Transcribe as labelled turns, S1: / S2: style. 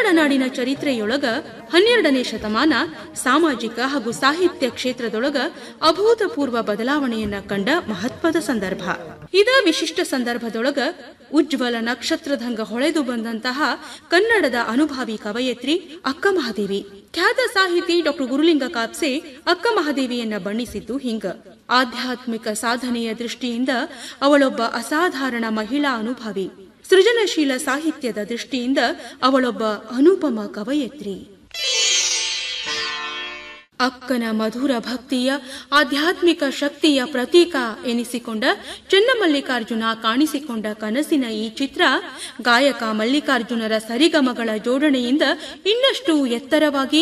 S1: ನಾಡಿನ ಚರಿತ್ರೆಯೊಳಗ ಹನ್ನೆರಡನೇ ಶತಮಾನ ಸಾಮಾಜಿಕ ಹಾಗೂ ಸಾಹಿತ್ಯ ಕ್ಷೇತ್ರದೊಳಗ ಅಭೂತಪೂರ್ವ ಬದಲಾವಣೆಯನ್ನ ಕಂಡ ಮಹತ್ವದ ಸಂದರ್ಭ ಇದ ವಿಶಿಷ್ಟ ಸಂದರ್ಭದೊಳಗ ಉಜ್ವಲ ನಕ್ಷತ್ರದಂಗ ಹೊಳೆದು ಬಂದಂತಹ ಕನ್ನಡದ ಅನುಭಾವಿ ಕವಯತ್ರಿ ಅಕ್ಕ ಮಹಾದೇವಿ ಖ್ಯಾತ ಸಾಹಿತಿ ಡಾಕ್ಟರ್ ಗುರುಲಿಂಗ ಕಾಪ್ಸೆ ಅಕ್ಕ ಮಹಾದೇವಿಯನ್ನ ಬಣ್ಣಿಸಿದ್ದು ಹಿಂಗ ಆಧ್ಯಾತ್ಮಿಕ ಸಾಧನೆಯ ದೃಷ್ಟಿಯಿಂದ ಅವಳೊಬ್ಬ ಅಸಾಧಾರಣ ಮಹಿಳಾ ಅನುಭವಿ ಸೃಜನಶೀಲ ಸಾಹಿತ್ಯದ ದೃಷ್ಟಿಯಿಂದ ಅವಳೊಬ್ಬ ಅನುಪಮ ಕವಯತ್ರಿ ಅಕ್ಕನ ಮಧುರ ಭಕ್ತಿಯ ಆಧ್ಯಾತ್ಮಿಕ ಶಕ್ತಿಯ ಪ್ರತೀಕ ಎನಿಸಿಕೊಂಡ ಚೆನ್ನಮಲ್ಲಿಕಾರ್ಜುನ ಕಾಣಿಸಿಕೊಂಡ ಕನಸಿನ ಈ ಚಿತ್ರ ಗಾಯಕ ಮಲ್ಲಿಕಾರ್ಜುನರ ಸರಿಗಮಗಳ ಜೋಡಣೆಯಿಂದ ಇನ್ನಷ್ಟು ಎತ್ತರವಾಗಿ